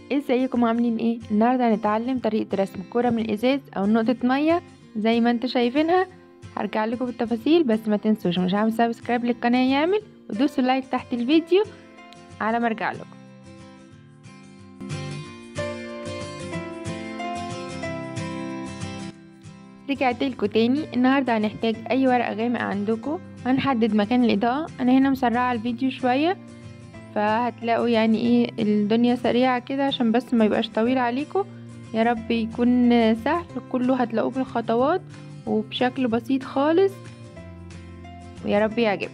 ازيكم عاملين ايه النهارده هنتعلم طريقه رسم كرة من ازاز او نقطه ميه زي ما انتوا شايفينها هرجع لكم بالتفاصيل بس ما تنسوش مش عامل سبسكرايب للقناه يعمل ودوسوا لايك تحت الفيديو على ما ارجع لكم رجعت لكم تاني النهارده هنحتاج اي ورقه غامق عندكم هنحدد مكان الاضاءه انا هنا مسرعه الفيديو شويه فهتلاقوا يعني ايه الدنيا سريعة كده عشان بس ما يبقاش طويل عليكم يا رب يكون سهل كله هتلاقوه بالخطوات وبشكل بسيط خالص ويا رب يعجبكم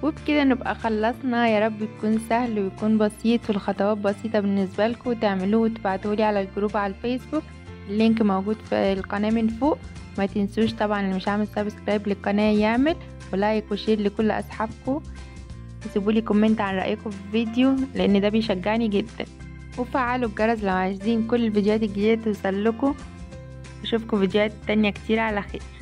وبكده نبقى خلصنا يا رب يكون سهل ويكون بسيط والخطوات بسيطة بالنسبة لكم وتعملوه وتبعتولي على الجروب على الفيسبوك اللينك موجود في القناة من فوق ما تنسوش طبعا اللي مش عامل سبسكرايب للقناة يعمل ولايك وشير لكل اصحابكم وسيبولي كومنت عن رأيكم في الفيديو لان ده بيشجعني جدا وفعلوا الجرس لو عايزين كل الفيديوهات الجديدة توصل لكم اشوفكم فيديوهات تانية كتير على خير